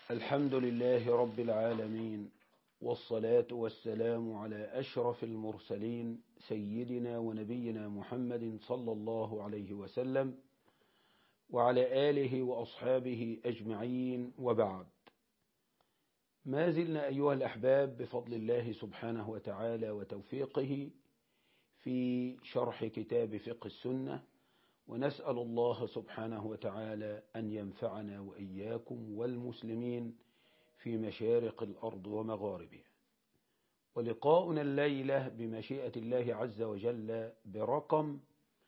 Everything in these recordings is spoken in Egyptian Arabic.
الحمد لله رب العالمين والصلاة والسلام على أشرف المرسلين سيدنا ونبينا محمد صلى الله عليه وسلم وعلى آله وأصحابه أجمعين وبعد ما زلنا أيها الأحباب بفضل الله سبحانه وتعالى وتوفيقه في شرح كتاب فقه السنة ونسأل الله سبحانه وتعالى أن ينفعنا وإياكم والمسلمين في مشارق الأرض ومغاربها ولقاؤنا الليلة بمشيئة الله عز وجل برقم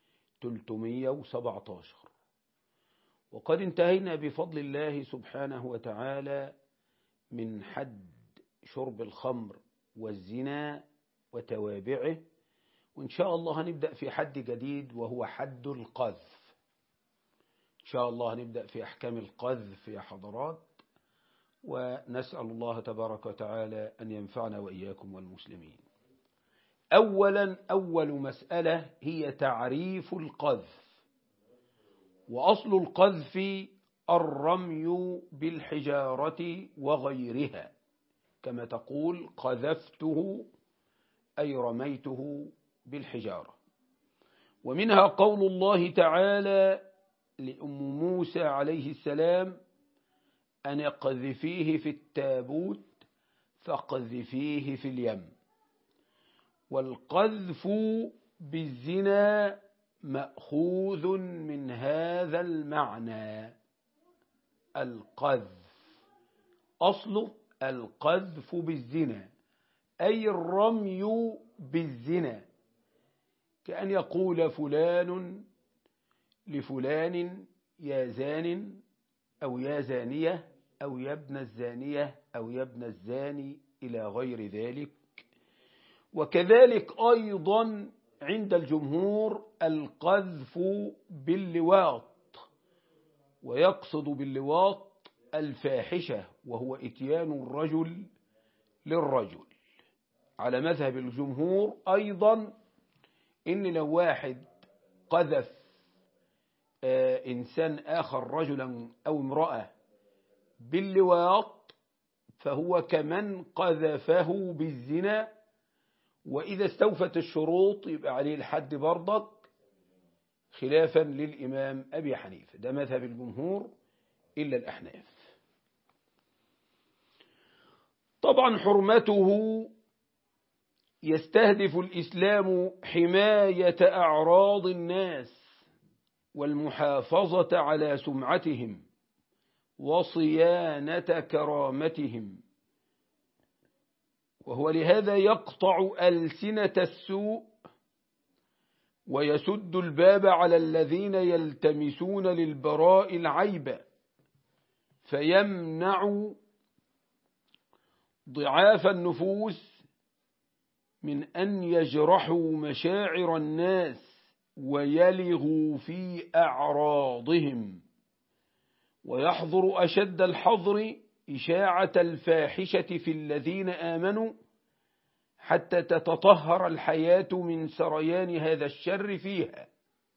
317 وقد انتهينا بفضل الله سبحانه وتعالى من حد شرب الخمر والزنا وتوابعه وإن شاء الله هنبدأ في حد جديد وهو حد القذف إن شاء الله هنبدأ في أحكام القذف يا حضرات ونسأل الله تبارك وتعالى أن ينفعنا وإياكم والمسلمين أولا أول مسألة هي تعريف القذف وأصل القذف الرمي بالحجارة وغيرها كما تقول قذفته أي رميته بالحجارة ومنها قول الله تعالى لأم موسى عليه السلام أن اقذفيه في التابوت فاقذفيه في اليم والقذف بالزنا مأخوذ من هذا المعنى القذف أصله القذف بالزنا أي الرمي بالزنا كأن يقول فلان لفلان يا زان أو يا زانية أو يا ابن الزانية أو يا ابن الزاني إلى غير ذلك وكذلك أيضا عند الجمهور القذف باللواط ويقصد باللواط الفاحشة وهو اتيان الرجل للرجل على مذهب الجمهور أيضا إن لو واحد قذف إنسان آخر رجلا أو امرأة باللواط فهو كمن قذفه بالزنا وإذا استوفت الشروط يبقى عليه الحد برضك خلافا للإمام أبي حنيفة ده مذهب الجمهور إلا الأحناف طبعا حرمته يستهدف الإسلام حماية أعراض الناس والمحافظة على سمعتهم وصيانة كرامتهم وهو لهذا يقطع ألسنة السوء ويسد الباب على الذين يلتمسون للبراء العيب فيمنع ضعاف النفوس من أن يجرحوا مشاعر الناس ويلغوا في أعراضهم ويحظر أشد الحظر إشاعة الفاحشة في الذين آمنوا حتى تتطهر الحياة من سريان هذا الشر فيها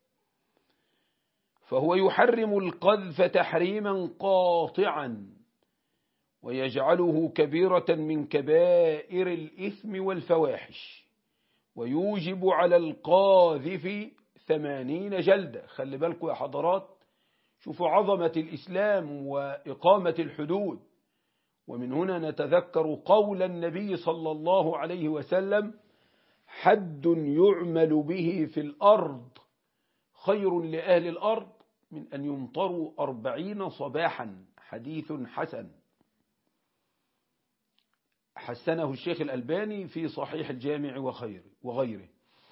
فهو يحرم القذف تحريما قاطعا ويجعله كبيرة من كبائر الإثم والفواحش ويوجب على القاذف ثمانين جلدة خلي بالكم يا حضرات شوفوا عظمة الإسلام وإقامة الحدود ومن هنا نتذكر قول النبي صلى الله عليه وسلم حد يعمل به في الأرض خير لأهل الأرض من أن يمطروا أربعين صباحا حديث حسن حسنه الشيخ الألباني في صحيح الجامع وخير وغيره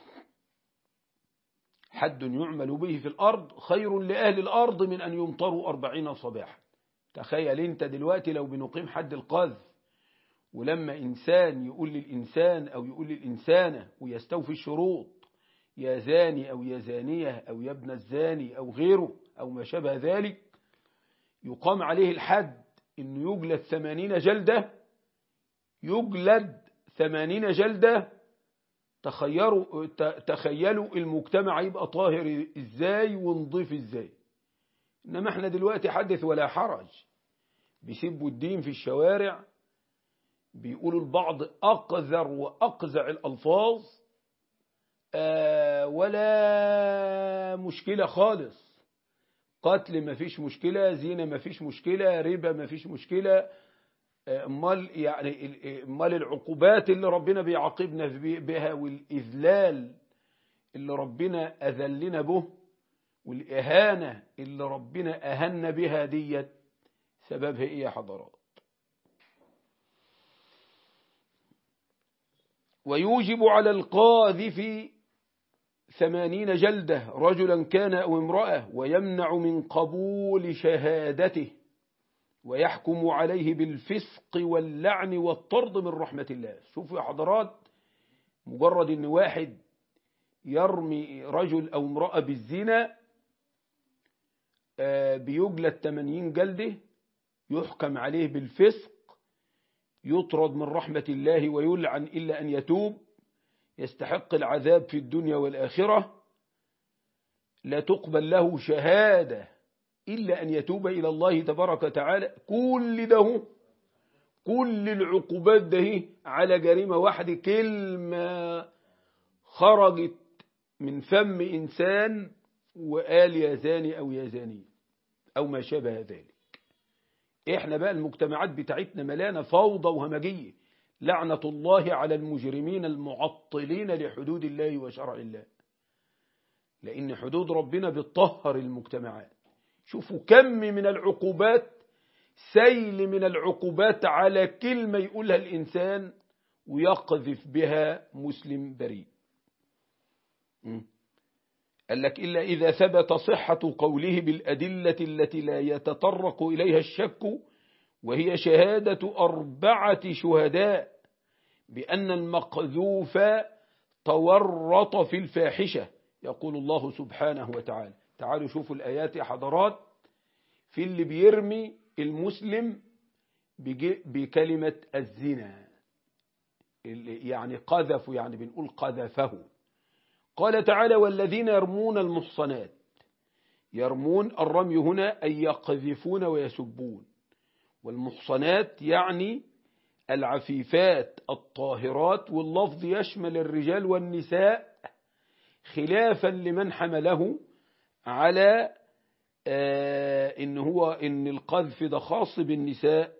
حد يعمل به في الأرض خير لأهل الأرض من أن يمطروا أربعين صباحا تخيل انت دلوقتي لو بنقيم حد القذف ولما إنسان يقول للإنسان أو يقول للإنسانة ويستوفي الشروط يا زاني أو يا زانية أو يا ابن الزاني أو غيره أو ما شابه ذلك يقام عليه الحد أنه يجلد ثمانين جلدة يجلد ثمانين جلدة تخيلوا تخيلوا المجتمع يبقى طاهر ازاي ونضيف ازاي انما احنا دلوقتي حدث ولا حرج بيسبوا الدين في الشوارع بيقولوا البعض أقذر وأقزع الألفاظ آه ولا مشكلة خالص قتل ما فيش مشكلة زينة ما فيش مشكلة ربا ما فيش مشكلة امال يعني امال العقوبات اللي ربنا بيعاقبنا بها والإذلال اللي ربنا أذلنا به والإهانة اللي ربنا أهنا بها ديت سببها إيه يا حضرات ويوجب على القاذف ثمانين جلدة رجلا كان أو امرأة ويمنع من قبول شهادته ويحكم عليه بالفسق واللعن والطرد من رحمة الله شوفوا يا حضرات مجرد ان واحد يرمي رجل أو امرأة بالزنا بيجلد 80 جلده يحكم عليه بالفسق يطرد من رحمة الله ويلعن إلا أن يتوب يستحق العذاب في الدنيا والآخرة لا تقبل له شهادة إلا أن يتوب إلى الله تبارك وتعالى كل ده كل العقوبات ده على جريمة واحدة كلمة خرجت من فم إنسان وقال يا زاني أو يا زاني أو ما شابه ذلك إحنا بقى المجتمعات بتاعتنا ملانة فوضى وهمجية لعنة الله على المجرمين المعطلين لحدود الله وشرع الله لأن حدود ربنا بتطهر المجتمعات شوفوا كم من العقوبات سيل من العقوبات على كلمة يقولها الإنسان ويقذف بها مسلم بريء قال لك إلا إذا ثبت صحة قوله بالأدلة التي لا يتطرق إليها الشك وهي شهادة أربعة شهداء بأن المقذوف تورط في الفاحشة يقول الله سبحانه وتعالى تعالوا شوفوا الآيات يا حضرات في اللي بيرمي المسلم بكلمة الزنا يعني قذف يعني بنقول قذفه قال تعالى والذين يرمون المحصنات يرمون الرمي هنا أي يقذفون ويسبون والمحصنات يعني العفيفات الطاهرات واللفظ يشمل الرجال والنساء خلافا لمن حمله على آه إن هو إن القذف ده خاص بالنساء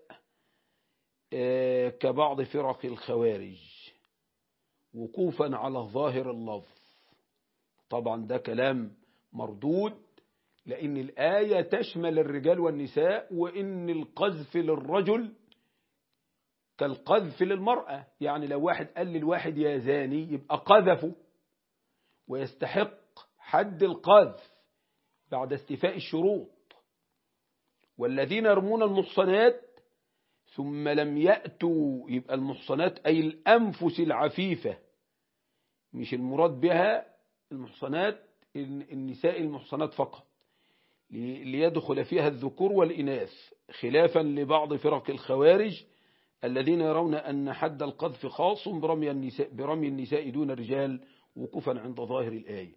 آه كبعض فرق الخوارج وقوفا على ظاهر اللفظ طبعا ده كلام مردود لأن الآية تشمل الرجال والنساء وإن القذف للرجل كالقذف للمرأة يعني لو واحد قال للواحد يا زاني يبقى قذفه ويستحق حد القذف بعد استيفاء الشروط والذين يرمون المحصنات ثم لم يأتوا يبقى المحصنات أي الأنفس العفيفة مش المراد بها المحصنات النساء المحصنات فقط ليدخل فيها الذكور والإناث خلافا لبعض فرق الخوارج الذين يرون أن حد القذف خاص برمي النساء, برمي النساء دون الرجال وقوفا عند ظاهر الآية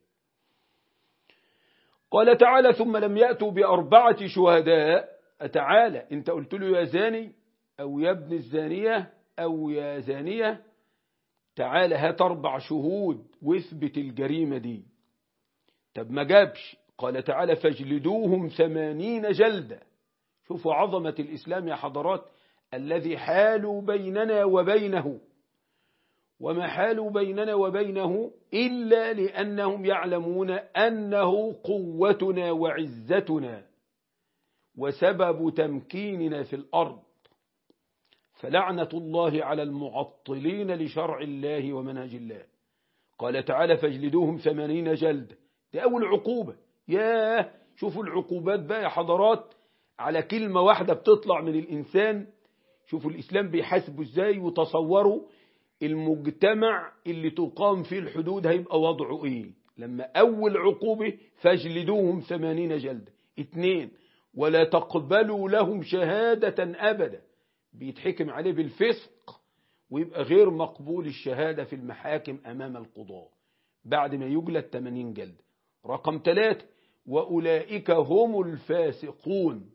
قال تعالى ثم لم يأتوا بأربعة شهداء تعالى انت قلت له يا زاني أو يا ابن الزانية أو يا زانية تعالى هات أربع شهود واثبت الجريمة دي طب ما جابش قال تعالى فاجلدوهم ثمانين جلدة شوفوا عظمة الإسلام يا حضرات الذي حالوا بيننا وبينه وما حالوا بيننا وبينه إلا لأنهم يعلمون أنه قوتنا وعزتنا وسبب تمكيننا في الأرض فلعنة الله على المعطلين لشرع الله ومنهج الله قال تعالى فاجلدوهم ثمانين جلد دي أول عقوبة ياه شوفوا العقوبات بقى يا حضرات على كلمة واحدة بتطلع من الإنسان شوفوا الإسلام بيحاسبه إزاي وتصوروا المجتمع اللي تقام فيه الحدود هيبقى وضعه إيه لما أول عقوبة فاجلدوهم ثمانين جلدة اتنين ولا تقبلوا لهم شهادة أبدا بيتحكم عليه بالفسق ويبقى غير مقبول الشهادة في المحاكم أمام القضاء بعد ما يجلد 80 جلد رقم ثلاثة وأولئك هم الفاسقون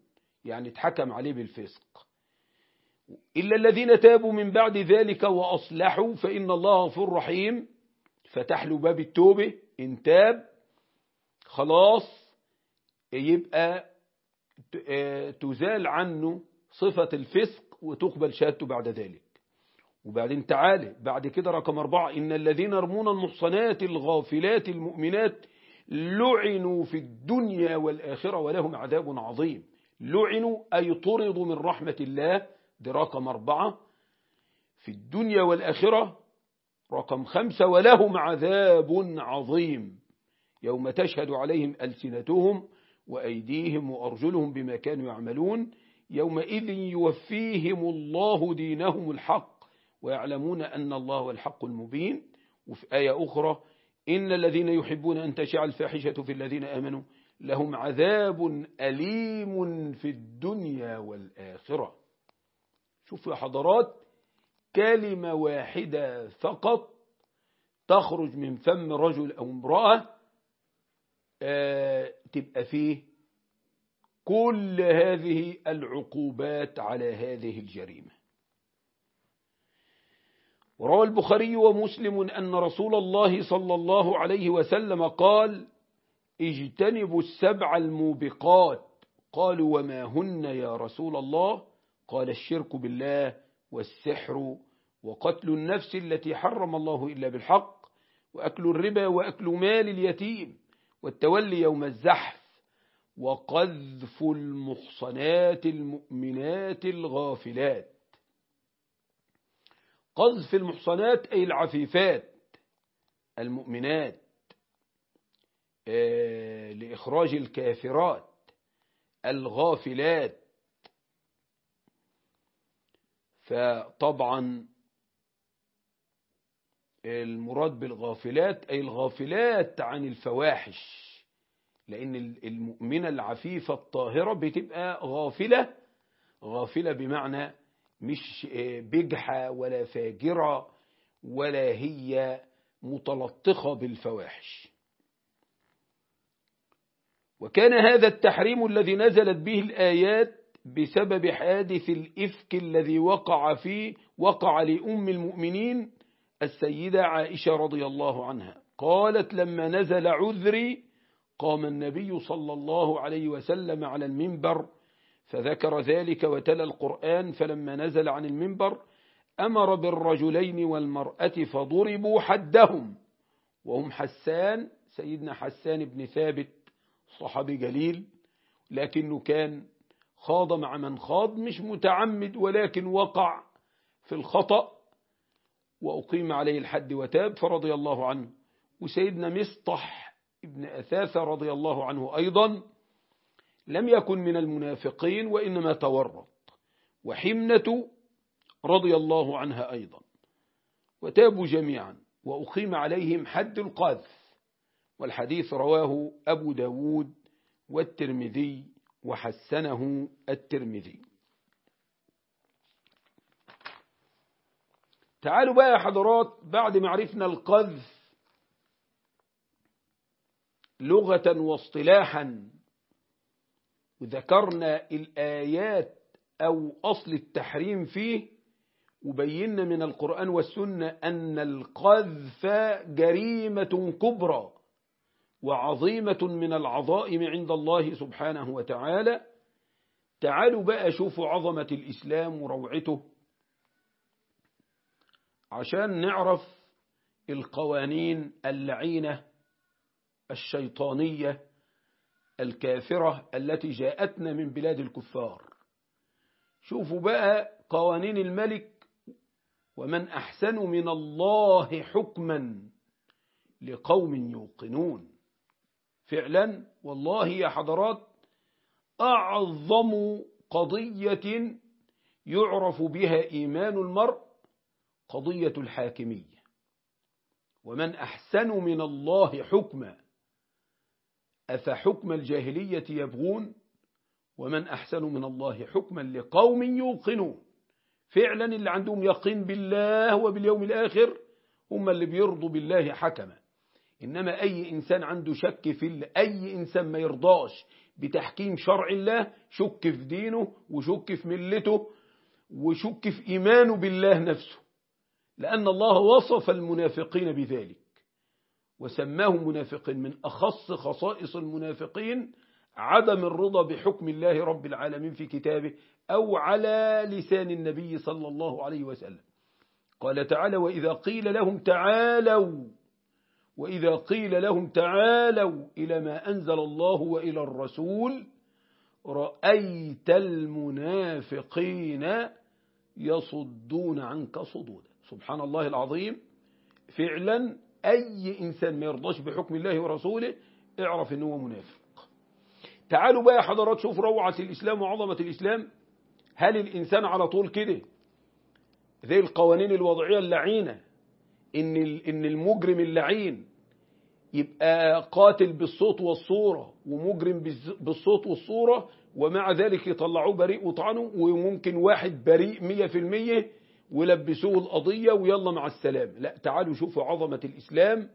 يعني اتحكم عليه بالفسق إلا الذين تابوا من بعد ذلك وأصلحوا فإن الله غفور رحيم فتح له باب التوبة إن تاب خلاص يبقى تزال عنه صفة الفسق وتقبل شهادته بعد ذلك وبعدين تعالى بعد كده رقم أربعة إن الذين يرمون المحصنات الغافلات المؤمنات لعنوا في الدنيا والآخرة ولهم عذاب عظيم لعنوا أي طردوا من رحمة الله دي رقم أربعة في الدنيا والآخرة رقم خمسة ولهم عذاب عظيم يوم تشهد عليهم ألسنتهم وأيديهم وأرجلهم بما كانوا يعملون يومئذ يوفيهم الله دينهم الحق ويعلمون أن الله هو الحق المبين وفي آية أخرى إن الذين يحبون أن تشع الفاحشة في الذين آمنوا لهم عذاب أليم في الدنيا والآخرة شوف يا حضرات كلمة واحدة فقط تخرج من فم رجل أو امرأة آه تبقى فيه كل هذه العقوبات على هذه الجريمة وروى البخاري ومسلم أن رسول الله صلى الله عليه وسلم قال اجتنبوا السبع الموبقات قالوا وما هن يا رسول الله قال الشرك بالله والسحر وقتل النفس التي حرم الله إلا بالحق وأكل الربا وأكل مال اليتيم والتولي يوم الزحف وقذف المحصنات المؤمنات الغافلات قذف المحصنات أي العفيفات المؤمنات لإخراج الكافرات الغافلات فطبعا المراد بالغافلات أي الغافلات عن الفواحش لأن المؤمنة العفيفة الطاهرة بتبقى غافلة غافلة بمعنى مش بجحة ولا فاجرة ولا هي متلطخة بالفواحش وكان هذا التحريم الذي نزلت به الآيات بسبب حادث الإفك الذي وقع فيه وقع لأم المؤمنين السيدة عائشة رضي الله عنها قالت لما نزل عذري قام النبي صلى الله عليه وسلم على المنبر فذكر ذلك وتلا القرآن فلما نزل عن المنبر أمر بالرجلين والمرأة فضربوا حدهم وهم حسان سيدنا حسان بن ثابت صحابي جليل لكنه كان خاض مع من خاض مش متعمد ولكن وقع في الخطأ وأقيم عليه الحد وتاب فرضي الله عنه وسيدنا مصطح ابن أثاثة رضي الله عنه أيضا لم يكن من المنافقين وإنما تورط وحمنة رضي الله عنها أيضا وتابوا جميعا وأقيم عليهم حد القذف والحديث رواه أبو داود والترمذي وحسنه الترمذي تعالوا بقى يا حضرات بعد ما عرفنا القذف لغة واصطلاحا وذكرنا الآيات أو أصل التحريم فيه وبينا من القرآن والسنة أن القذف جريمة كبرى وعظيمة من العظائم عند الله سبحانه وتعالى تعالوا بقى شوفوا عظمة الإسلام وروعته عشان نعرف القوانين اللعينة الشيطانية الكافرة التي جاءتنا من بلاد الكفار شوفوا بقى قوانين الملك ومن أحسن من الله حكما لقوم يوقنون فعلا والله يا حضرات أعظم قضية يعرف بها إيمان المرء قضية الحاكمية ومن أحسن من الله حكما أفحكم الجاهلية يبغون ومن أحسن من الله حكما لقوم يوقنون فعلا اللي عندهم يقين بالله وباليوم الآخر هم اللي بيرضوا بالله حكما إنما أي إنسان عنده شك في الله أي إنسان ما يرضاش بتحكيم شرع الله شك في دينه وشك في ملته وشك في إيمانه بالله نفسه لأن الله وصف المنافقين بذلك وسماهم منافقين من أخص خصائص المنافقين عدم الرضا بحكم الله رب العالمين في كتابه أو على لسان النبي صلى الله عليه وسلم قال تعالى وإذا قيل لهم تعالوا وإذا قيل لهم تعالوا إلى ما أنزل الله وإلى الرسول رأيت المنافقين يصدون عنك صدودا سبحان الله العظيم فعلا أي إنسان ما يرضاش بحكم الله ورسوله اعرف أنه منافق تعالوا بقى حضرات شوف روعة الإسلام وعظمة الإسلام هل الإنسان على طول كده زي القوانين الوضعية اللعينة إن إن المجرم اللعين يبقى قاتل بالصوت والصورة ومجرم بالصوت والصورة ومع ذلك يطلعوه بريء وطعنه وممكن واحد بريء مية في المية ولبسوه القضية ويلا مع السلام لا تعالوا شوفوا عظمة الإسلام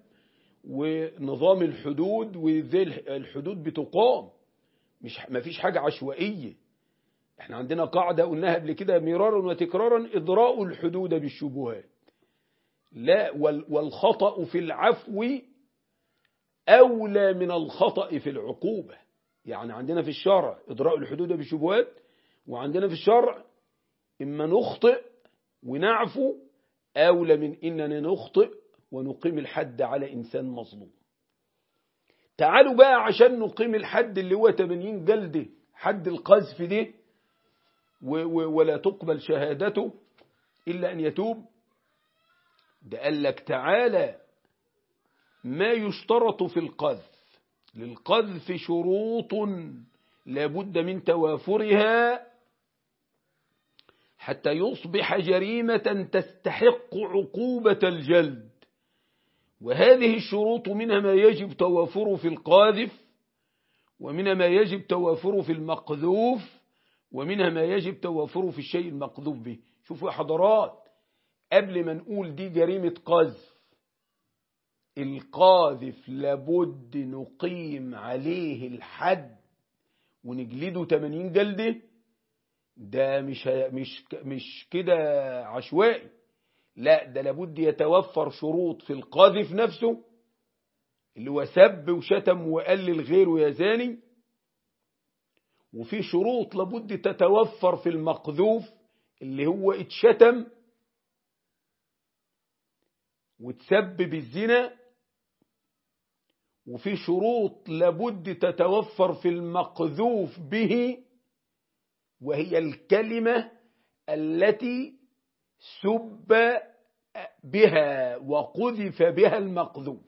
ونظام الحدود وازاي الحدود بتقام مش ما فيش حاجة عشوائية احنا عندنا قاعدة قلناها قبل كده مرارا وتكرارا إضراء الحدود بالشبهات لا والخطأ في العفو أولى من الخطأ في العقوبة يعني عندنا في الشرع إضراء الحدود بالشبهات وعندنا في الشرع إما نخطئ ونعفو أولى من إننا نخطئ ونقيم الحد على إنسان مظلوم تعالوا بقى عشان نقيم الحد اللي هو 80 جلدة حد القذف ده ولا تقبل شهادته إلا أن يتوب ده قال لك تعالى ما يشترط في القذف للقذف شروط لابد من توافرها حتى يصبح جريمة تستحق عقوبة الجلد وهذه الشروط منها ما يجب توافره في القاذف ومنها ما يجب توافره في المقذوف ومنها ما يجب توافره في الشيء المقذوف به شوفوا يا حضرات قبل ما نقول دي جريمة قذف القاذف لابد نقيم عليه الحد ونجلده 80 جلده ده مش مش مش كده عشوائي لا ده لابد يتوفر شروط في القاذف نفسه اللي هو سب وشتم وقلل غيره يا زاني وفي شروط لابد تتوفر في المقذوف اللي هو اتشتم وتسبب الزنا وفي شروط لابد تتوفر في المقذوف به وهي الكلمة التي سب بها وقذف بها المقذوف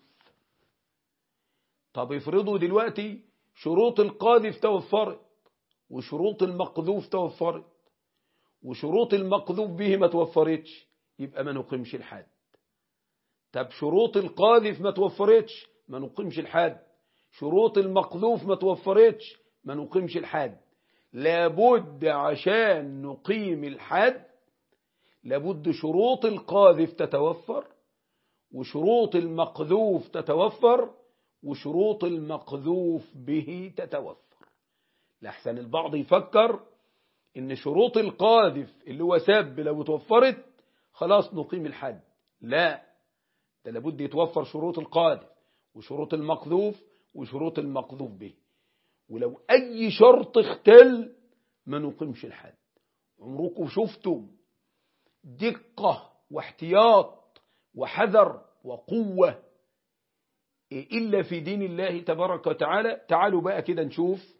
طب افرضوا دلوقتي شروط القاذف توفرت وشروط المقذوف توفرت وشروط المقذوف به ما توفرتش يبقى ما نقيمش الحد طب شروط القاذف ما توفرتش ما نقيمش الحد شروط المقذوف ما توفرتش ما نقيمش الحد لابد عشان نقيم الحد لابد شروط القاذف تتوفر وشروط المقذوف تتوفر وشروط المقذوف به تتوفر لحسن البعض يفكر ان شروط القاذف اللي هو سب لو توفرت خلاص نقيم الحد لا ده لابد يتوفر شروط القاذف وشروط المقذوف وشروط المقذوف به ولو أي شرط اختل ما نقيمش الحد عمركم شفتم دقة واحتياط وحذر وقوة إلا في دين الله تبارك وتعالى تعالوا بقى كده نشوف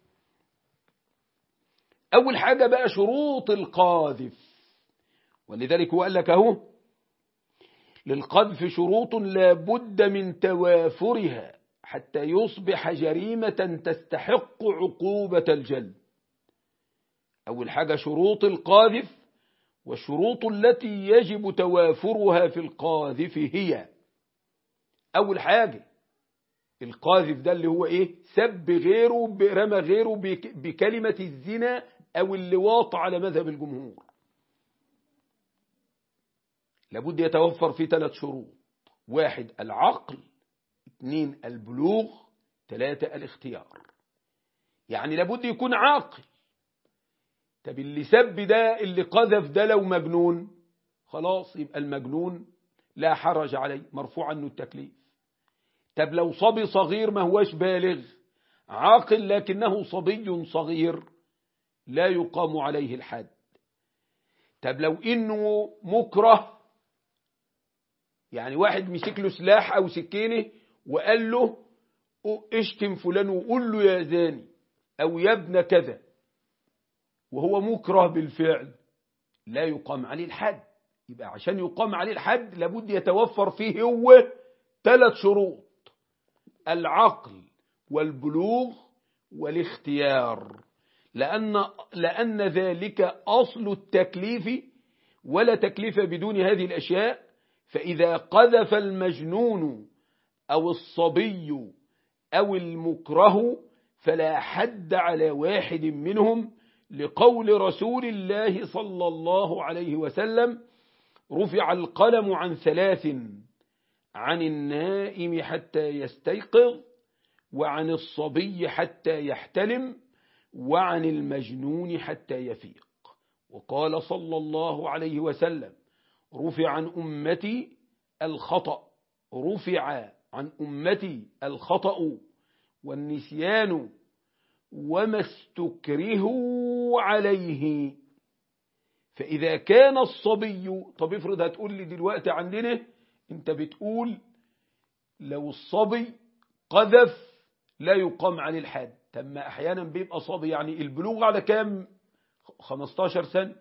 أول حاجة بقى شروط القاذف ولذلك هو قال لك أهو للقذف شروط لا بد من توافرها حتى يصبح جريمة تستحق عقوبة الجلد أول حاجة شروط القاذف والشروط التي يجب توافرها في القاذف هي أول حاجة القاذف ده اللي هو إيه سب غيره رمى غيره بكلمة الزنا أو اللواط على مذهب الجمهور لابد يتوفر فيه ثلاث شروط واحد العقل اثنين البلوغ ثلاثة الاختيار يعني لابد يكون عاقل طب اللي سب ده اللي قذف ده لو مجنون خلاص يبقى المجنون لا حرج عليه مرفوع عنه التكليف طب لو صبي صغير ما هوش بالغ عاقل لكنه صبي صغير لا يقام عليه الحد طب لو انه مكره يعني واحد مسك له سلاح او سكينه وقال له اشتم فلان وقول له يا زاني او يا ابن كذا وهو مكره بالفعل لا يقام عليه الحد يبقى عشان يقام عليه الحد لابد يتوفر فيه هو ثلاث شروط العقل والبلوغ والاختيار لأن, لأن ذلك أصل التكليف ولا تكليف بدون هذه الأشياء فإذا قذف المجنون أو الصبي أو المكره فلا حد على واحد منهم لقول رسول الله صلى الله عليه وسلم رفع القلم عن ثلاث عن النائم حتى يستيقظ وعن الصبي حتى يحتلم وعن المجنون حتى يفيق وقال صلى الله عليه وسلم رفع عن أمتي الخطأ رفع عن أمتي الخطأ والنسيان وما استكرهوا عليه فإذا كان الصبي طب افرض هتقول لي دلوقتي عندنا انت بتقول لو الصبي قذف لا يقام عليه الحد طب ما احيانا بيبقى صبي يعني البلوغ على كام 15 سنة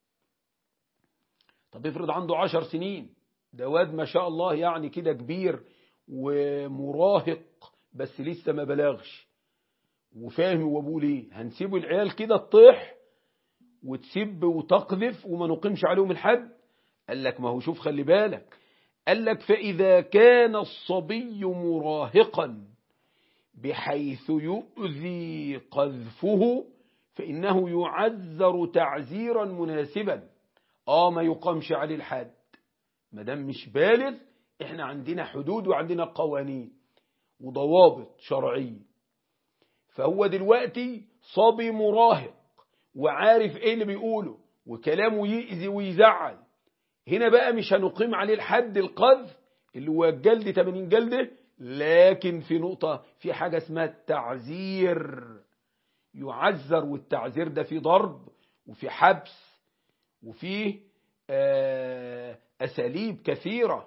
طب افرض عنده 10 سنين ده واد ما شاء الله يعني كده كبير ومراهق بس لسه ما بلغش وفاهم هو بيقول ايه هنسيبه العيال كده تطيح وتسب وتقذف وما نقيمش عليهم الحد قال لك ما هو شوف خلي بالك قال لك فإذا كان الصبي مراهقا بحيث يؤذي قذفه فإنه يعذر تعزيرا مناسبا آه ما يقامش عليه الحد ما دام مش بالغ احنا عندنا حدود وعندنا قوانين وضوابط شرعية فهو دلوقتي صبي مراهق وعارف ايه اللي بيقوله وكلامه يأذي ويزعل هنا بقى مش هنقيم عليه الحد القذف اللي هو الجلد 80 جلده لكن في نقطة في حاجة اسمها التعزير يعذر والتعزير ده في ضرب وفي حبس وفيه أساليب كثيرة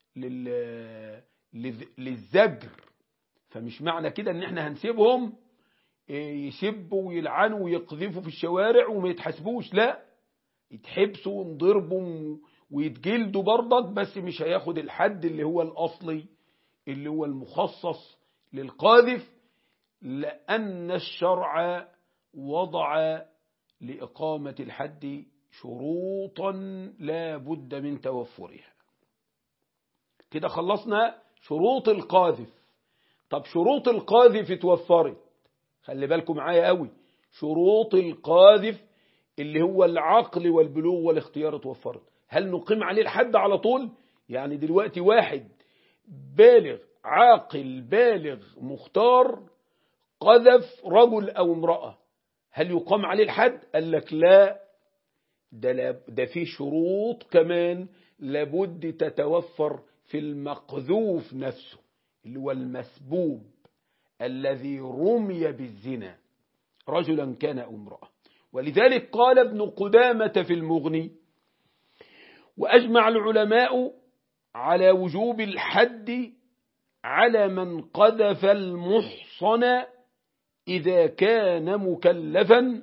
للزجر فمش معنى كده ان احنا هنسيبهم يسبوا ويلعنوا ويقذفوا في الشوارع وما يتحاسبوش لا يتحبسوا ونضربوا ويتجلدوا برضك بس مش هياخد الحد اللي هو الأصلي اللي هو المخصص للقاذف لأن الشرع وضع لإقامة الحد شروطا لا بد من توفرها كده خلصنا شروط القاذف طب شروط القاذف اتوفرت خلي بالكم معايا قوي شروط القاذف اللي هو العقل والبلوغ والاختيار اتوفرت هل نقيم عليه الحد على طول يعني دلوقتي واحد بالغ عاقل بالغ مختار قذف رجل أو امرأة هل يقام عليه الحد قال لك لا ده, ده في شروط كمان لابد تتوفر في المقذوف نفسه اللي هو المسبوب الذي رمي بالزنا رجلا كان أو امرأة ولذلك قال ابن قدامة في المغني وأجمع العلماء على وجوب الحد على من قذف المحصن إذا كان مكلفا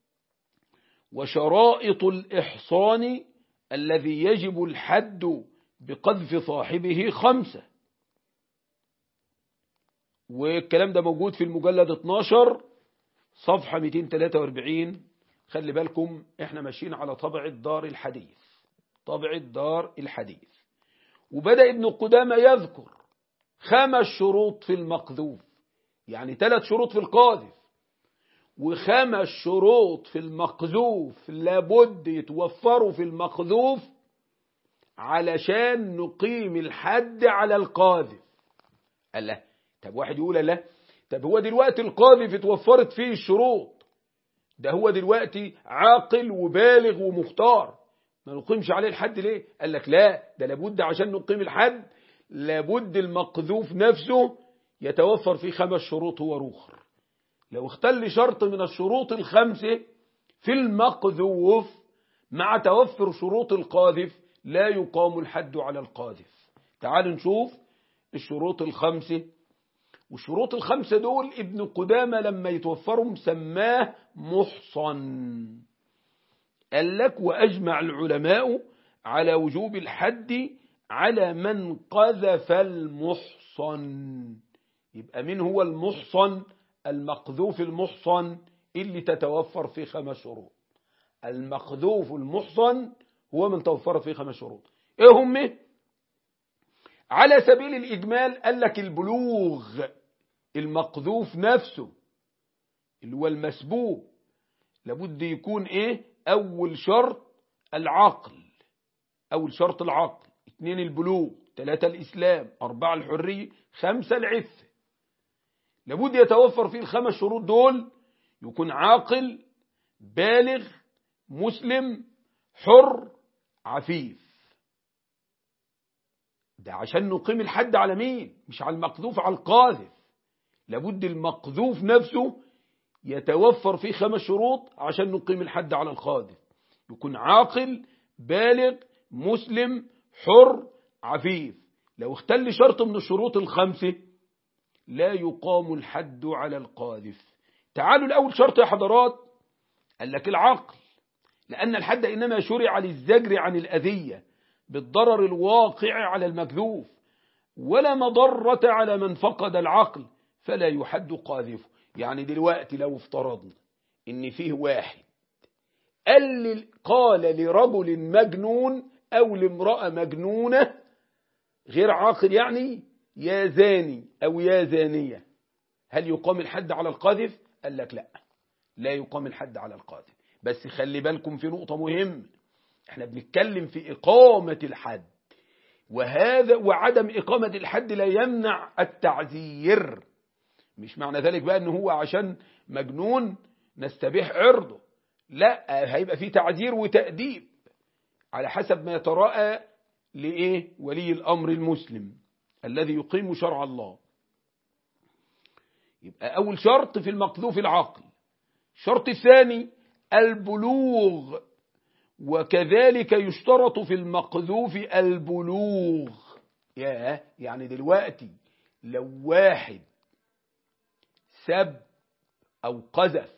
وشرائط الإحصان الذي يجب الحد بقذف صاحبه خمسة والكلام ده موجود في المجلد 12 صفحة 243 خلي بالكم احنا ماشيين على طبع الدار الحديث طبع الدار الحديث وبدأ ابن قدامة يذكر خمس شروط في المقذوف يعني ثلاث شروط في القاذف وخمس شروط في المقذوف لابد يتوفروا في المقذوف علشان نقيم الحد على القاذف قال له طب واحد يقول لا طب هو دلوقتي القاذف اتوفرت فيه الشروط ده هو دلوقتي عاقل وبالغ ومختار ما نقيمش عليه الحد ليه قال لك لا ده لابد عشان نقيم الحد لابد المقذوف نفسه يتوفر فيه خمس شروط هو روخر لو اختل شرط من الشروط الخمسة في المقذوف مع توفر شروط القاذف لا يقام الحد على القاذف تعالوا نشوف الشروط الخمسة والشروط الخمسة دول ابن قدامة لما يتوفرهم سماه محصن قال لك وأجمع العلماء على وجوب الحد على من قذف المحصن يبقى من هو المحصن المقذوف المحصن اللي تتوفر فيه خمس شروط المقذوف المحصن هو من توفر فيه خمس شروط ايه هم على سبيل الإجمال قال لك البلوغ المقذوف نفسه اللي هو المسبوب لابد يكون ايه اول شرط العقل اول شرط العقل اثنين البلوغ ثلاثة الاسلام اربعة الحرية خمسة العفة لابد يتوفر فيه الخمس شروط دول يكون عاقل بالغ مسلم حر عفيف ده عشان نقيم الحد على مين مش على المقذوف على القاذف لابد المقذوف نفسه يتوفر فيه خمس شروط عشان نقيم الحد على القاذف يكون عاقل بالغ مسلم حر عفيف لو اختل شرط من الشروط الخمسة لا يقام الحد على القاذف تعالوا الأول شرط يا حضرات قال لك العقل لأن الحد إنما شرع للزجر عن الأذية بالضرر الواقع على المكذوف ولا مضرة على من فقد العقل فلا يحد قاذفه يعني دلوقتي لو افترضنا ان فيه واحد قال قال لرجل مجنون او لامرأة مجنونة غير عاقل يعني يا زاني او يا زانية هل يقام الحد على القاذف قال لك لا لا يقام الحد على القاذف بس خلي بالكم في نقطة مهمة احنا بنتكلم في إقامة الحد وهذا وعدم إقامة الحد لا يمنع التعذير مش معنى ذلك بقى ان هو عشان مجنون نستبيح عرضه لا هيبقى في تعذير وتأديب على حسب ما يتراءى لإيه ولي الأمر المسلم الذي يقيم شرع الله يبقى أول شرط في المقذوف العقل الشرط الثاني البلوغ وكذلك يشترط في المقذوف البلوغ يا يعني دلوقتي لو واحد سب أو قذف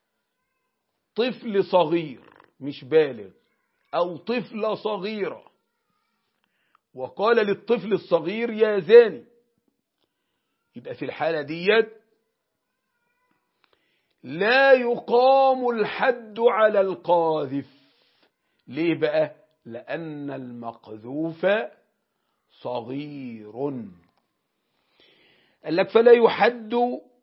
طفل صغير مش بالغ أو طفلة صغيرة وقال للطفل الصغير يا زاني يبقى في الحالة ديت لا يقام الحد على القاذف ليه بقى لأن المقذوف صغير قال لك فلا يحد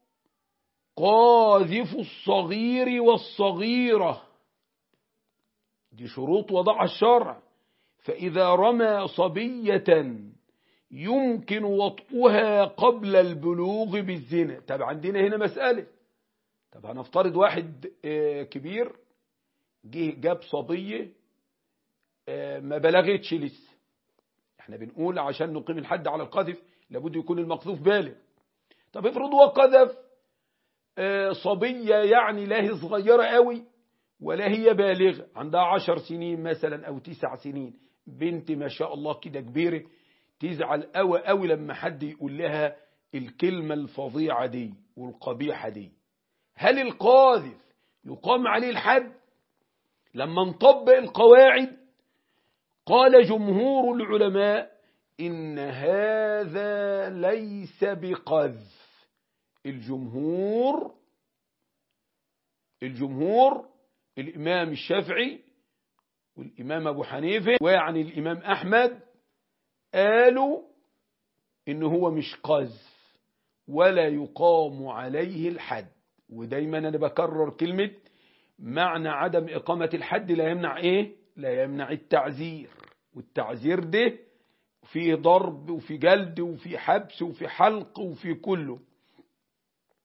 قاذف الصغير والصغيرة دي شروط وضعها الشرع فإذا رمى صبية يمكن وطئها قبل البلوغ بالزنا طب عندنا هنا مسألة طب هنفترض واحد كبير جه جاب صبية ما بلغتش لسه احنا بنقول عشان نقيم الحد على القذف لابد يكون المقذوف بالغ طب افرض هو قذف صبية يعني لا هي صغيرة قوي ولا هي بالغة عندها عشر سنين مثلا أو تسع سنين بنت ما شاء الله كده كبيرة تزعل قوي قوي لما حد يقول لها الكلمة الفظيعة دي والقبيحة دي هل القاذف يقام عليه الحد لما نطبق القواعد قال جمهور العلماء إن هذا ليس بقذف الجمهور الجمهور الإمام الشافعي والإمام أبو حنيفة ويعني الإمام أحمد قالوا إن هو مش قذف ولا يقام عليه الحد ودايما أنا بكرر كلمة معنى عدم إقامة الحد لا يمنع إيه لا يمنع التعزير والتعزير ده فيه ضرب وفي جلد وفي حبس وفي حلق وفي كله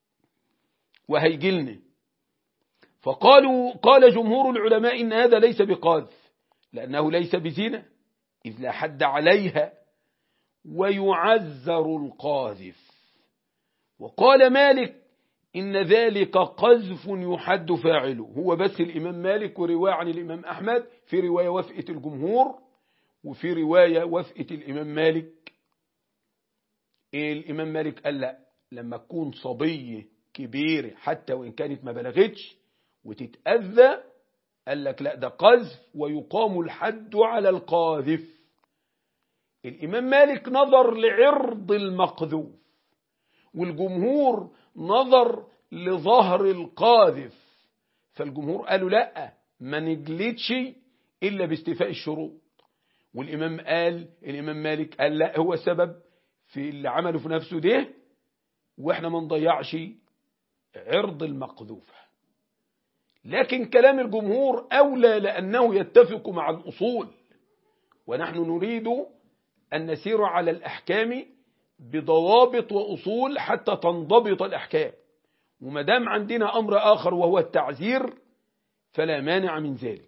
وهيجلنا فقالوا قال جمهور العلماء إن هذا ليس بقاذف لأنه ليس بزنا إذ لا حد عليها ويعذر القاذف وقال مالك إن ذلك قذف يحد فاعله هو بس الإمام مالك ورواية عن الإمام أحمد في رواية وفقة الجمهور وفي رواية وفقة الإمام مالك إيه الإمام مالك قال لا لما تكون صبي كبير حتى وإن كانت ما بلغتش وتتأذى قال لك لا ده قذف ويقام الحد على القاذف الإمام مالك نظر لعرض المقذوف والجمهور نظر لظهر القاذف فالجمهور قالوا لا ما نجلدش إلا باستيفاء الشروط والإمام قال الإمام مالك قال لا هو سبب في اللي عمله في نفسه ده وإحنا ما نضيعش عرض المقذوف لكن كلام الجمهور أولى لأنه يتفق مع الأصول ونحن نريد أن نسير على الأحكام بضوابط وأصول حتى تنضبط الأحكام وما دام عندنا أمر آخر وهو التعزير فلا مانع من ذلك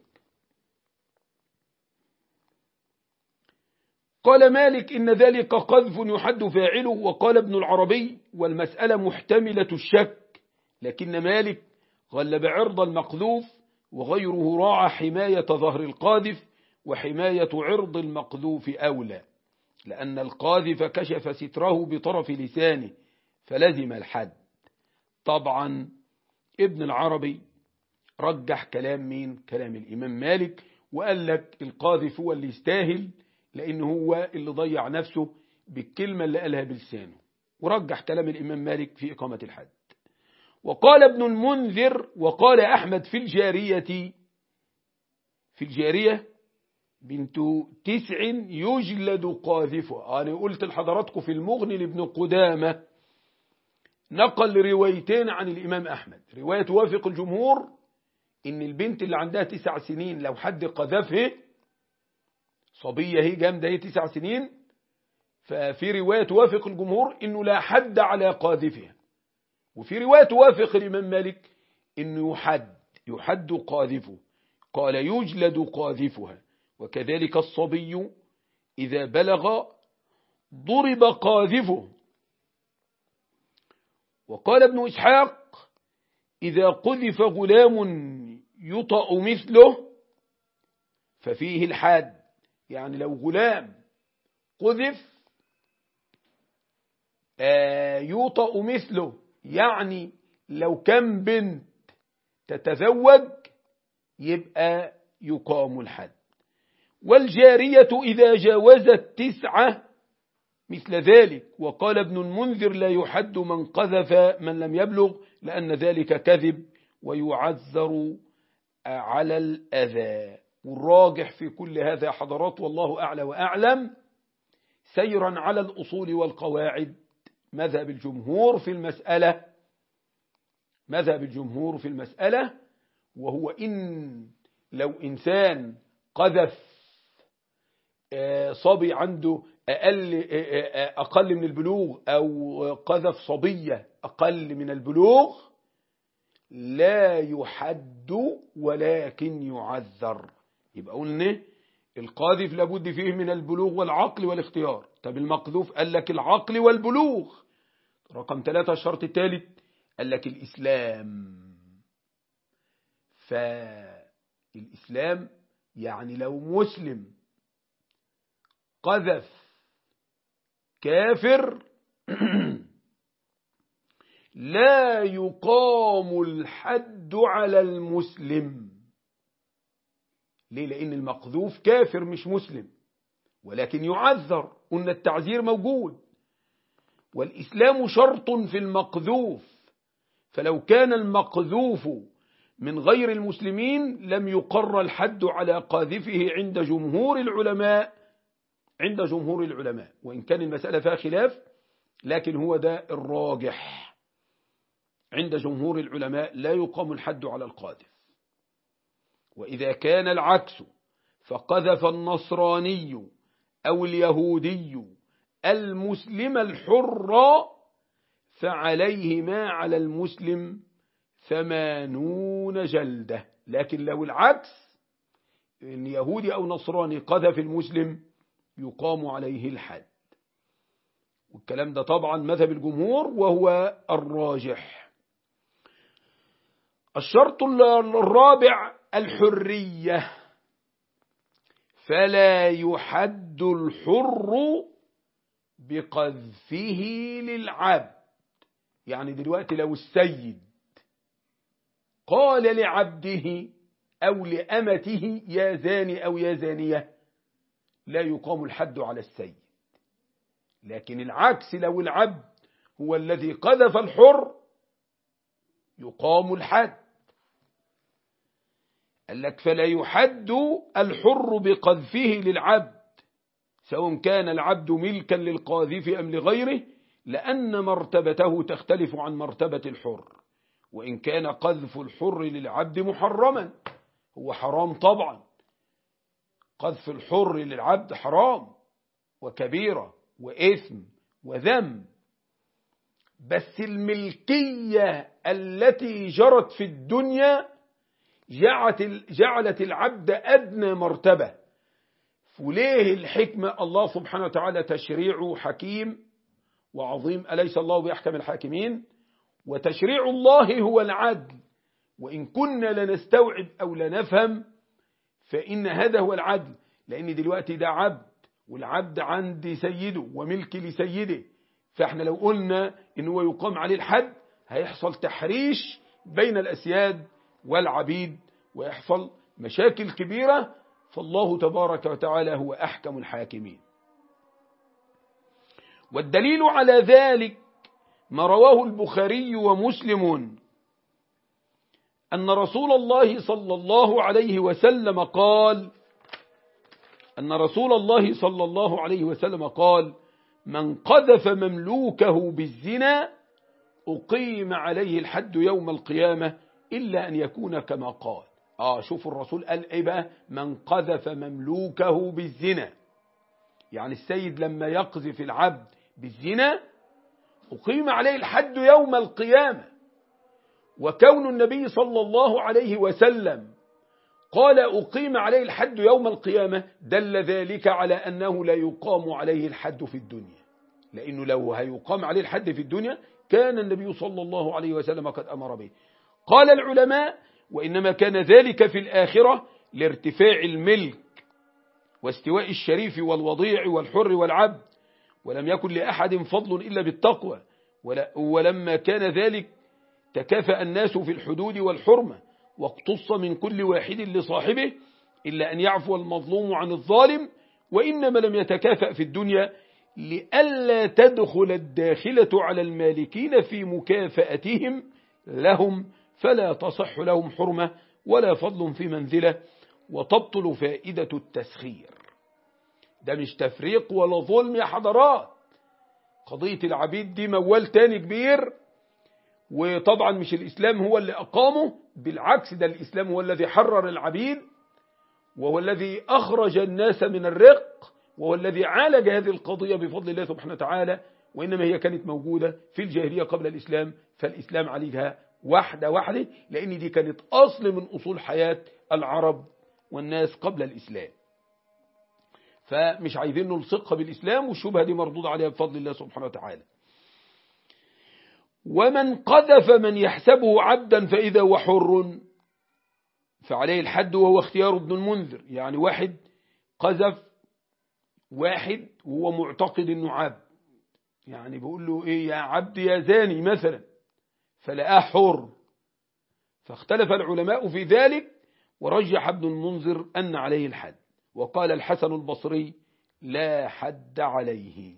قال مالك إن ذلك قذف يحد فاعله وقال ابن العربي والمسألة محتملة الشك لكن مالك غلب عرض المقذوف وغيره راعى حماية ظهر القاذف وحماية عرض المقذوف أولى لأن القاذف كشف ستره بطرف لسانه فلزم الحد طبعا ابن العربي رجح كلام مين كلام الإمام مالك وقال لك القاذف هو اللي يستاهل لأن هو اللي ضيع نفسه بالكلمة اللي قالها بلسانه ورجح كلام الإمام مالك في إقامة الحد وقال ابن المنذر وقال أحمد في الجارية في الجارية بنت تسع يجلد قاذفها أنا قلت لحضراتكم في المغني لابن قدامة نقل روايتين عن الإمام أحمد رواية توافق الجمهور إن البنت اللي عندها تسع سنين لو حد قذفها صبية هي جامدة هي تسع سنين ففي رواية توافق الجمهور إنه لا حد على قاذفها وفي رواية توافق الإمام مالك إنه يحد يحد قاذفه قال يجلد قاذفها وكذلك الصبي إذا بلغ ضرب قاذفه وقال ابن إسحاق إذا قذف غلام يطأ مثله ففيه الحاد يعني لو غلام قذف يوطأ مثله يعني لو كان بنت تتزوج يبقى يقام الحد والجارية إذا جاوزت تسعة مثل ذلك وقال ابن المنذر لا يحد من قذف من لم يبلغ لأن ذلك كذب ويعذر على الأذى والراجح في كل هذا حضرات والله أعلى وأعلم سيرا على الأصول والقواعد مذهب الجمهور في المسألة مذهب الجمهور في المسألة وهو إن لو إنسان قذف صبي عنده أقل, أقل من البلوغ أو قذف صبية أقل من البلوغ لا يحد ولكن يعذر يبقى قلنا القاذف لابد فيه من البلوغ والعقل والاختيار طب المقذوف قال لك العقل والبلوغ رقم ثلاثة الشرط الثالث قال لك الإسلام فالإسلام يعني لو مسلم قذف كافر لا يقام الحد على المسلم ليه لأن المقذوف كافر مش مسلم ولكن يعذر قلنا التعذير موجود والإسلام شرط في المقذوف فلو كان المقذوف من غير المسلمين لم يقر الحد على قاذفه عند جمهور العلماء عند جمهور العلماء وإن كان المسألة فيها خلاف لكن هو ده الراجح عند جمهور العلماء لا يقام الحد على القاذف وإذا كان العكس فقذف النصراني أو اليهودي المسلم الحر فعليه ما على المسلم ثمانون جلدة لكن لو العكس إن يهودي أو نصراني قذف المسلم يقام عليه الحد والكلام ده طبعا مذهب الجمهور وهو الراجح الشرط الرابع الحرية فلا يحد الحر بقذفه للعبد يعني دلوقتي لو السيد قال لعبده أو لأمته يا زاني أو يا زانية لا يقام الحد على السيد لكن العكس لو العبد هو الذي قذف الحر يقام الحد قال لك فلا يحد الحر بقذفه للعبد سواء كان العبد ملكا للقاذف أم لغيره لأن مرتبته تختلف عن مرتبة الحر وإن كان قذف الحر للعبد محرما هو حرام طبعا قذف الحر للعبد حرام وكبيرة وإثم وذم بس الملكية التي جرت في الدنيا جعلت العبد أدنى مرتبة فليه الحكمة الله سبحانه وتعالى تشريع حكيم وعظيم أليس الله بأحكم الحاكمين وتشريع الله هو العدل وإن كنا لنستوعب أو لنفهم فإن هذا هو العدل لأن دلوقتي ده عبد والعبد عند سيده وملك لسيده فإحنا لو قلنا إن هو يقام عليه الحد هيحصل تحريش بين الأسياد والعبيد ويحصل مشاكل كبيرة فالله تبارك وتعالى هو أحكم الحاكمين والدليل على ذلك ما رواه البخاري ومسلم أن رسول الله صلى الله عليه وسلم قال أن رسول الله صلى الله عليه وسلم قال من قذف مملوكه بالزنا أقيم عليه الحد يوم القيامة إلا أن يكون كما قال آه شوفوا الرسول قال إيه بقى من قذف مملوكه بالزنا يعني السيد لما يقذف العبد بالزنا أقيم عليه الحد يوم القيامة وكون النبي صلى الله عليه وسلم قال أقيم عليه الحد يوم القيامة دل ذلك على أنه لا يقام عليه الحد في الدنيا لأنه لو هيقام عليه الحد في الدنيا كان النبي صلى الله عليه وسلم قد أمر به قال العلماء وإنما كان ذلك في الآخرة لارتفاع الملك واستواء الشريف والوضيع والحر والعبد ولم يكن لأحد فضل إلا بالتقوى ولما كان ذلك تكافأ الناس في الحدود والحرمة واقتص من كل واحد لصاحبه إلا أن يعفو المظلوم عن الظالم وإنما لم يتكافأ في الدنيا لئلا تدخل الداخلة على المالكين في مكافأتهم لهم فلا تصح لهم حرمة ولا فضل في منزلة وتبطل فائدة التسخير ده مش تفريق ولا ظلم يا حضرات قضية العبيد دي موال تاني كبير وطبعا مش الإسلام هو اللي أقامه بالعكس ده الإسلام هو الذي حرر العبيد وهو الذي أخرج الناس من الرق وهو الذي عالج هذه القضية بفضل الله سبحانه وتعالى وإنما هي كانت موجودة في الجاهلية قبل الإسلام فالإسلام عالجها واحدة واحدة لأن دي كانت أصل من أصول حياة العرب والناس قبل الإسلام فمش عايزين نلصقها بالإسلام والشبهة دي مردود عليها بفضل الله سبحانه وتعالى ومن قذف من يحسبه عبدا فإذا هو حر فعليه الحد وهو اختيار ابن المنذر يعني واحد قذف واحد وهو معتقد انه عبد يعني بيقول له ايه يا عبد يا زاني مثلا فلقاه حر فاختلف العلماء في ذلك ورجح ابن المنذر أن عليه الحد وقال الحسن البصري لا حد عليه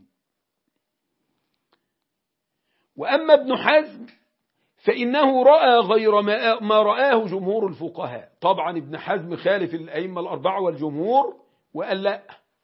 وأما ابن حزم فإنه رأى غير ما رآه جمهور الفقهاء طبعا ابن حزم خالف الأئمة الأربعة والجمهور وقال لا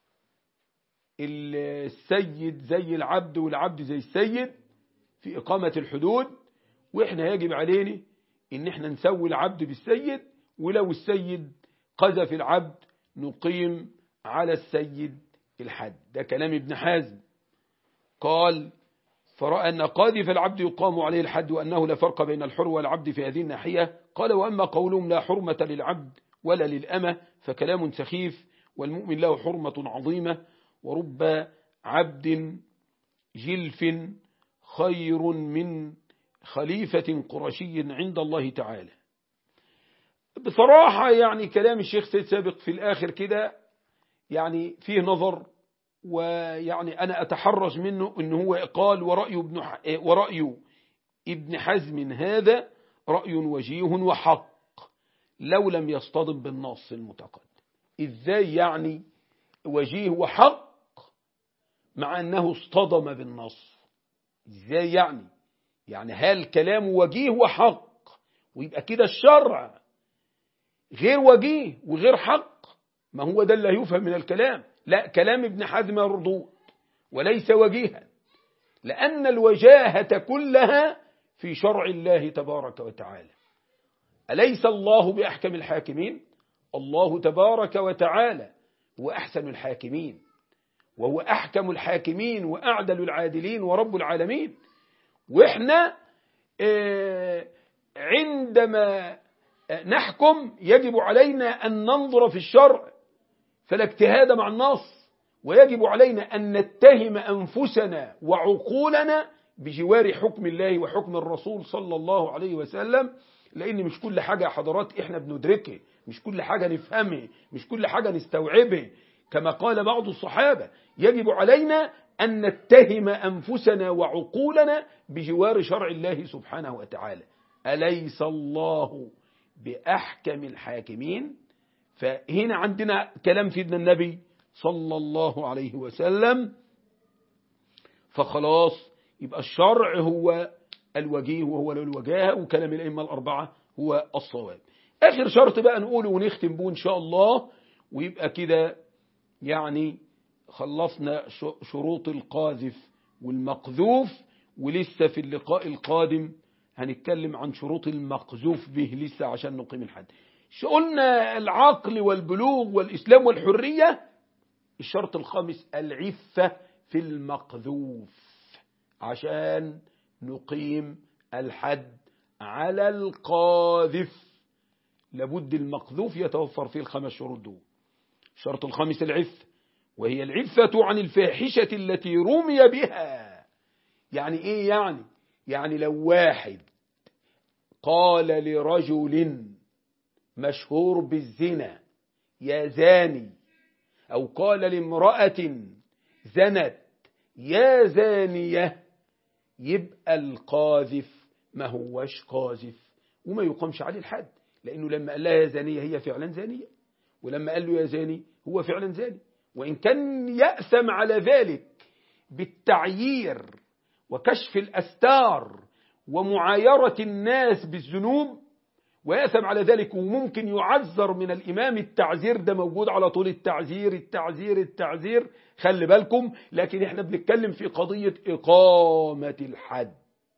السيد زي العبد والعبد زي السيد في إقامة الحدود وإحنا يجب علينا إن إحنا نسوي العبد بالسيد ولو السيد قذف العبد نقيم على السيد الحد ده كلام ابن حازم قال فرأى أن قاذف العبد يقام عليه الحد وأنه لا فرق بين الحر والعبد في هذه الناحية قال وأما قولهم لا حرمة للعبد ولا للأمة فكلام سخيف والمؤمن له حرمة عظيمة ورب عبد جلف خير من خليفة قرشي عند الله تعالى بصراحة يعني كلام الشيخ سيد سابق في الآخر كده يعني فيه نظر ويعني أنا أتحرج منه أنه هو قال ورأي ابن, ورأي ابن حزم هذا رأي وجيه وحق لو لم يصطدم بالنص المتقدم إزاي يعني وجيه وحق مع أنه اصطدم بالنص إزاي يعني يعني هل كلامه وجيه وحق ويبقى كده الشرع غير وجيه وغير حق ما هو ده اللي يفهم من الكلام لا كلام ابن حزم مردود وليس وجيها لأن الوجاهة كلها في شرع الله تبارك وتعالى أليس الله بأحكم الحاكمين الله تبارك وتعالى هو أحسن الحاكمين وهو أحكم الحاكمين وأعدل العادلين ورب العالمين وإحنا عندما نحكم يجب علينا أن ننظر في الشرع فلا اجتهاد مع النص ويجب علينا أن نتهم أنفسنا وعقولنا بجوار حكم الله وحكم الرسول صلى الله عليه وسلم لأن مش كل حاجة حضرات إحنا بندركه مش كل حاجة نفهمه مش كل حاجة نستوعبه كما قال بعض الصحابة يجب علينا أن نتهم أنفسنا وعقولنا بجوار شرع الله سبحانه وتعالى أليس الله بأحكم الحاكمين فهنا عندنا كلام سيدنا النبي صلى الله عليه وسلم فخلاص يبقى الشرع هو الوجيه وهو الوجاهة وكلام الأئمة الأربعة هو الصواب آخر شرط بقى نقوله ونختم به إن شاء الله ويبقى كده يعني خلصنا شروط القاذف والمقذوف ولسه في اللقاء القادم هنتكلم عن شروط المقذوف به لسه عشان نقيم الحد قلنا العقل والبلوغ والإسلام والحرية الشرط الخامس العفة في المقذوف عشان نقيم الحد على القاذف لابد المقذوف يتوفر فيه الخمس شروط دول الشرط الخامس العفة وهي العفة عن الفاحشة التي رمي بها يعني ايه يعني يعني لو واحد قال لرجل مشهور بالزنا يا زاني أو قال لامرأة زنت يا زانية يبقى القاذف ما هوش قاذف وما يقامش عليه الحد لأنه لما قال لها يا زانية هي فعلا زانية ولما قال له يا زاني هو فعلا زاني وإن كان يأثم على ذلك بالتعيير وكشف الأستار ومعايرة الناس بالذنوب ويأثم على ذلك وممكن يعذر من الإمام التعزير ده موجود على طول التعزير التعزير التعزير خلي بالكم لكن احنا بنتكلم في قضية إقامة الحد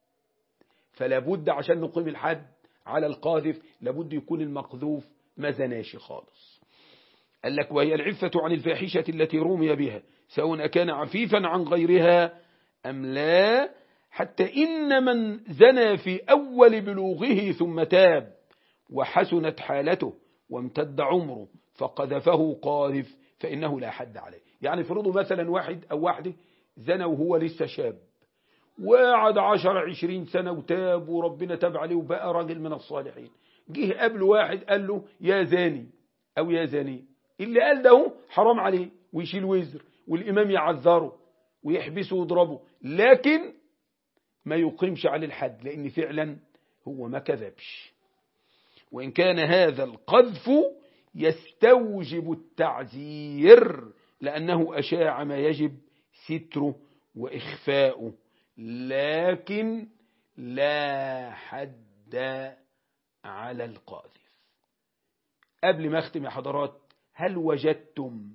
فلا بد عشان نقيم الحد على القاذف لابد يكون المقذوف ما زناش خالص قال لك وهي العفة عن الفاحشة التي رمي بها سواء كان عفيفا عن غيرها أم لا حتى إن من زنى في أول بلوغه ثم تاب وحسنت حالته وامتد عمره فقذفه قاذف فإنه لا حد عليه يعني فرضوا مثلا واحد أو واحدة زنى وهو لسه شاب وقعد عشر عشرين سنة وتاب وربنا تاب عليه وبقى راجل من الصالحين جه قبل واحد قال له يا زاني أو يا زاني اللي قال ده حرام عليه ويشيل وزر والإمام يعذره ويحبسه ويضربه لكن ما يقيمش عليه الحد لأن فعلا هو ما كذبش وإن كان هذا القذف يستوجب التعزير لأنه أشاع ما يجب ستره وإخفاؤه لكن لا حد على القاذف قبل ما أختم يا حضرات هل وجدتم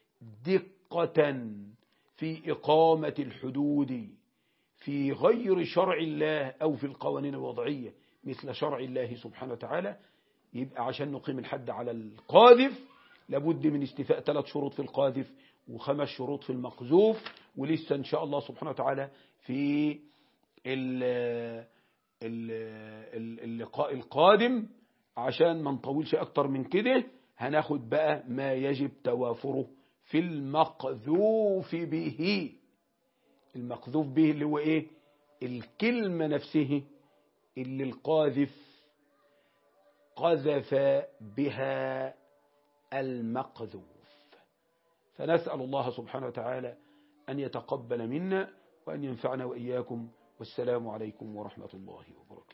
دقة في إقامة الحدود في غير شرع الله أو في القوانين الوضعية مثل شرع الله سبحانه وتعالى يبقى عشان نقيم الحد على القاذف لابد من استيفاء ثلاث شروط في القاذف وخمس شروط في المقذوف ولسه إن شاء الله سبحانه وتعالى في اللقاء القادم عشان ما نطولش أكتر من كده هناخد بقى ما يجب توافره في المقذوف به المقذوف به اللي هو ايه الكلمة نفسه اللي القاذف قذف بها المقذوف فنسأل الله سبحانه وتعالى أن يتقبل منا وأن ينفعنا وإياكم والسلام عليكم ورحمة الله وبركاته